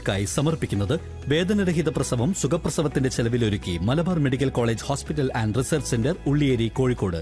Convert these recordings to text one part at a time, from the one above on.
നിങ്ങൾക്കായി സമർപ്പിക്കുന്നത് വേദനരഹിത പ്രസവം സുഖപ്രസവത്തിന്റെ ചെലവിലൊരുക്കി Malabar medical college hospital and research centre Ulliyeri Kozhikode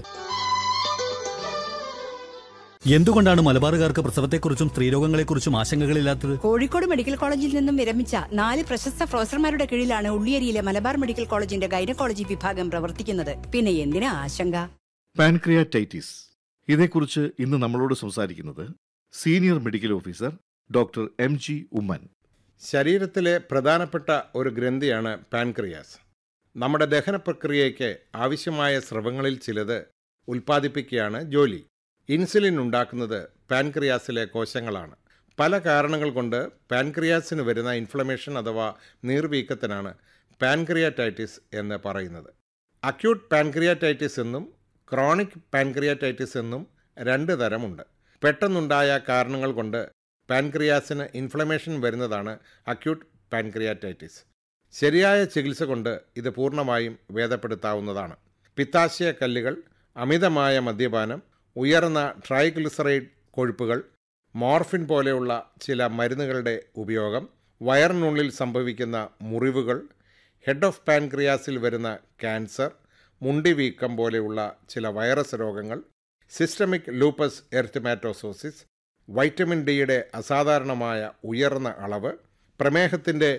എന്തുകൊണ്ടാണ് മലബാറുകാർക്ക് പ്രസവത്തെക്കുറിച്ചും സ്ത്രീരോഗങ്ങളെക്കുറിച്ചും ആശങ്കകളില്ലാത്തത് കോഴിക്കോട് മെഡിക്കൽ കോളേജിൽ നിന്നും വിരമിച്ച നാല് പ്രശസ്ത പ്രൊഫസർമാരുടെ കീഴിലാണ് ഉള്ളിയേരിയിലെ മലബാർ മെഡിക്കൽ കോളേജിന്റെ ഗൈനക്കോളജി വിഭാഗം പ്രവർത്തിക്കുന്നത് പിന്നെ എന്തിനാ ആശങ്ക പാൻക്രിയാറ്റൈറ്റിസ് ഇതേക്കുറിച്ച് ഇന്ന് നമ്മളോട് സംസാരിക്കുന്നത് senior medical officer doctor M G Oommen ശരീരത്തിലെ പ്രധാനപ്പെട്ട ഒരു ഗ്രന്ഥിയാണ് പാൻക്രിയാസ് നമ്മുടെ ദഹന പ്രക്രിയയ്ക്ക് ആവശ്യമായ സ്രവങ്ങളിൽ ചിലത് ഉൽപ്പാദിപ്പിക്കുകയാണ് ജോലി ഇൻസുലിൻ ഉണ്ടാക്കുന്നത് പാൻക്രിയാസിലെ കോശങ്ങളാണ് പല കാരണങ്ങൾ കൊണ്ട് പാൻക്രിയാസിന് വരുന്ന ഇൻഫ്ലമേഷൻ അഥവാ നീർവീക്കത്തിനാണ് പാൻക്രിയാറ്റൈറ്റിസ് എന്ന് പറയുന്നത് അക്യൂട്ട് പാൻക്രിയാറ്റൈറ്റിസ് എന്നും ക്രോണിക് പാൻക്രിയാറ്റൈറ്റിസ് എന്നും രണ്ട് തരമുണ്ട് പെട്ടെന്നുണ്ടായ കാരണങ്ങൾ കൊണ്ട് പാൻക്രിയാസിന് ഇൻഫ്ലമേഷൻ വരുന്നതാണ് അക്യൂട്ട് പാൻക്രിയാറ്റൈറ്റിസ് ശരിയായ ചികിത്സ കൊണ്ട് ഇത് പൂർണ്ണമായും ഭേദപ്പെടുത്താവുന്നതാണ് പിത്താശയ കല്ലുകൾ അമിതമായ മദ്യപാനം ഉയർന്ന ട്രൈഗ്ലിസറൈഡ് കൊഴുപ്പുകൾ മോർഫിൻ പോലെയുള്ള ചില മരുന്നുകളുടെ ഉപയോഗം വയറിനുള്ളിൽ സംഭവിക്കുന്ന മുറിവുകൾ ഹെഡ് ഓഫ് പാൻക്രിയാസിൽ വരുന്ന ക്യാൻസർ മുണ്ടിവീക്കം പോലെയുള്ള ചില വൈറസ് രോഗങ്ങൾ സിസ്റ്റമിക് ലൂപ്പസ് എർത്തിമാറ്റോസോസിസ് വൈറ്റമിൻ ഡിയുടെ അസാധാരണമായ ഉയർന്ന അളവ് പ്രമേഹത്തിൻ്റെ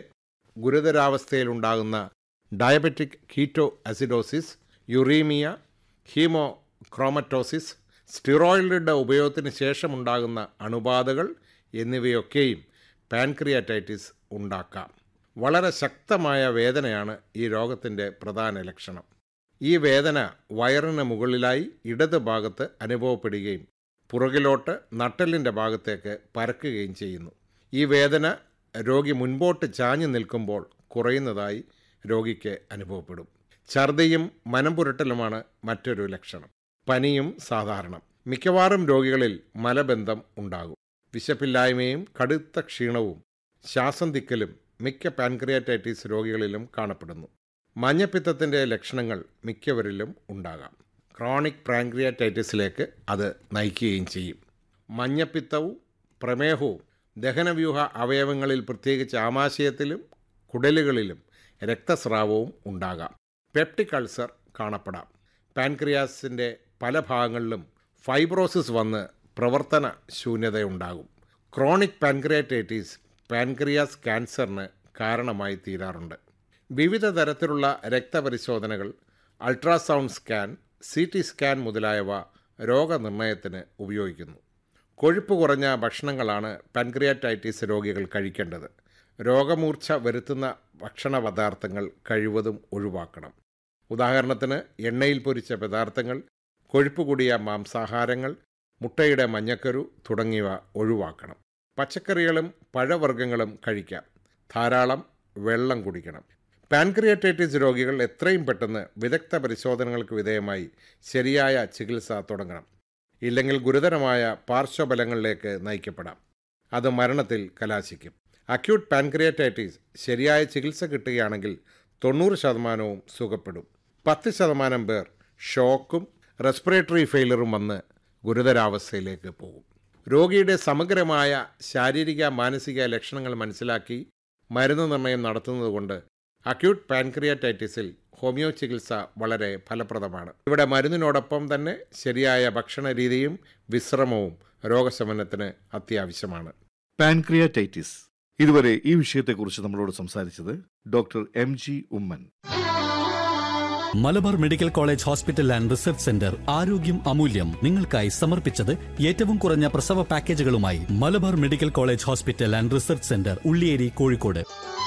ഗുരുതരാവസ്ഥയിലുണ്ടാകുന്ന diabetic ketoacidosis uraemia haemochromatosis സ്റ്റിറോയിഡുകളുടെ ഉപയോഗത്തിന് ശേഷമുണ്ടാകുന്ന അണുബാധകൾ എന്നിവയൊക്കെയും പാൻക്രിയാറ്റൈറ്റിസ് ഉണ്ടാക്കാം വളരെ ശക്തമായ വേദനയാണ് ഈ രോഗത്തിൻ്റെ പ്രധാന ലക്ഷണം ഈ വേദന വയറിന് മുകളിലായി ഇടത് ഭാഗത്ത് അനുഭവപ്പെടുകയും പുറകിലോട്ട് നട്ടലിൻ്റെ ഭാഗത്തേക്ക് പരക്കുകയും ചെയ്യുന്നു ഈ വേദന രോഗി മുൻപോട്ട് ചാഞ്ഞു നിൽക്കുമ്പോൾ കുറയുന്നതായി രോഗിക്ക് അനുഭവപ്പെടും ഛർദിയും മനംപുരട്ടലുമാണ് മറ്റൊരു ലക്ഷണം പനിയും സാധാരണം മിക്കവാറും രോഗികളിൽ മലബന്ധം ഉണ്ടാകും വിശപ്പില്ലായ്മയും കടുത്ത ക്ഷീണവും ശ്വാസം തിക്കലും മിക്ക പാൻക്രിയാറ്റൈറ്റിസ് രോഗികളിലും കാണപ്പെടുന്നു മഞ്ഞപ്പിത്തത്തിൻ്റെ ലക്ഷണങ്ങൾ മിക്കവരിലും ഉണ്ടാകാം ക്രോണിക് പാൻക്രിയാറ്റൈറ്റിസിലേക്ക് അത് നയിക്കുകയും ചെയ്യും മഞ്ഞപ്പിത്തവും പ്രമേഹവും ദഹനവ്യൂഹ അവയവങ്ങളിൽ പ്രത്യേകിച്ച് ആമാശയത്തിലും കുടലുകളിലും രക്തസ്രാവവും ഉണ്ടാകാം പെപ്റ്റിക് അൾസർ കാണപ്പെടാം പാൻക്രിയാസിൻ്റെ പല ഭാഗങ്ങളിലും ഫൈബ്രോസിസ് വന്ന് പ്രവർത്തന ശൂന്യതയുണ്ടാകും ക്രോണിക് പാൻക്രിയാറ്റൈറ്റിസ് പാൻക്രിയാസ് ക്യാൻസറിന് കാരണമായി തീരാറുണ്ട് വിവിധ തരത്തിലുള്ള രക്തപരിശോധനകൾ ultrasound scan C T scan മുതലായവ രോഗനിർണയത്തിന് ഉപയോഗിക്കുന്നു കൊഴുപ്പ് കുറഞ്ഞ ഭക്ഷണങ്ങളാണ് പാൻക്രിയാറ്റൈറ്റിസ് രോഗികൾ കഴിക്കേണ്ടത് രോഗമൂർച്ച വരുത്തുന്ന ഭക്ഷണ പദാർത്ഥങ്ങൾ കഴിവതും ഒഴിവാക്കണം ഉദാഹരണത്തിന് എണ്ണയിൽ പൊരിച്ച പദാർത്ഥങ്ങൾ കൊഴുപ്പ് കൂടിയ മാംസാഹാരങ്ങൾ മുട്ടയുടെ മഞ്ഞക്കരു തുടങ്ങിയവ ഒഴിവാക്കണം പച്ചക്കറികളും പഴവർഗ്ഗങ്ങളും കഴിക്കാം ധാരാളം വെള്ളം കുടിക്കണം പാൻക്രിയാറ്റൈറ്റിസ് രോഗികൾ എത്രയും പെട്ടെന്ന് വിദഗ്ധ പരിശോധനകൾക്ക് വിധേയമായി ശരിയായ ചികിത്സ തുടങ്ങണം ഇല്ലെങ്കിൽ ഗുരുതരമായ പാർശ്വഫലങ്ങളിലേക്ക് നയിക്കപ്പെടാം അത് മരണത്തിൽ കലാശിക്കും അക്യൂട്ട് പാൻക്രിയാറ്റൈറ്റിസ് ശരിയായ ചികിത്സ കിട്ടുകയാണെങ്കിൽ തൊണ്ണൂറ് ശതമാനവും സുഖപ്പെടും പത്ത് ശതമാനം പേർ ഷോക്കും റെസ്പിറേറ്ററി ഫെയിലറും വന്ന് ഗുരുതരാവസ്ഥയിലേക്ക് പോകും രോഗിയുടെ സമഗ്രമായ ശാരീരിക മാനസിക ലക്ഷണങ്ങൾ മനസ്സിലാക്കി മരുന്ന് നിർണ്ണയം നടത്തുന്നതുകൊണ്ട് അക്യൂട്ട് പാൻക്രിയാറ്റൈറ്റിസിൽ ഹോമിയോ ചികിത്സ വളരെ ഫലപ്രദമാണ് ഇവിടെ മരുന്നിനോടൊപ്പം തന്നെ ശരിയായ ഭക്ഷണ രീതിയും വിശ്രമവും രോഗശമനത്തിന് അത്യാവശ്യമാണ് പാൻക്രിയാറ്റൈറ്റിസ് ഇതുവരെ ഈ വിഷയത്തെക്കുറിച്ച് നമ്മളോട് സംസാരിച്ചത് doctor M G Oommen Malabar medical college hospital and research centre ആരോഗ്യം അമൂല്യം നിങ്ങൾക്കായി സമർപ്പിച്ചത് ഏറ്റവും കുറഞ്ഞ പ്രസവ പാക്കേജുകളുമായി Malabar medical college hospital and research centre Ulliyeri Kozhikode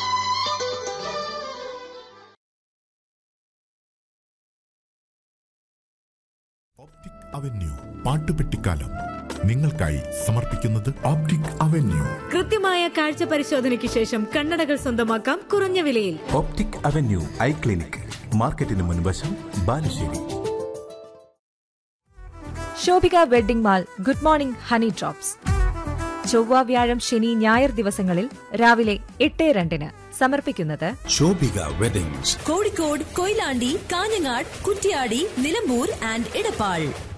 optic avenue പാട്ടുപെട്ടിക്കാലം നിങ്ങൾക്കായി സമർപ്പിക്കുന്നത് ഓപ്റ്റിക് അവന്യൂ കൃത്യമായ കാഴ്ച പരിശോധനയ്ക്ക് ശേഷം കണ്ണടകൾ സ്വന്തമാക്കാം കുറഞ്ഞ വിലയിൽ ഓപ്റ്റിക് അവന്യൂ ഐ ക്ലിനിക് മാർക്കറ്റിന് മുൻവശം Balussery Shobhika wedding mall good morning honey drops ചൊവ്വ വ്യാഴം ശനി ഞായർ ദിവസങ്ങളിൽ രാവിലെ എട്ട് രണ്ടിന് സമർപ്പിക്കുന്നത് ശോഭിക വെഡിങ്സ് കോഴിക്കോട് കൊയിലാണ്ടി കാഞ്ഞങ്ങാട് കുറ്റ്യാടി നിലമ്പൂർ ആൻഡ് ഇടപ്പാൾ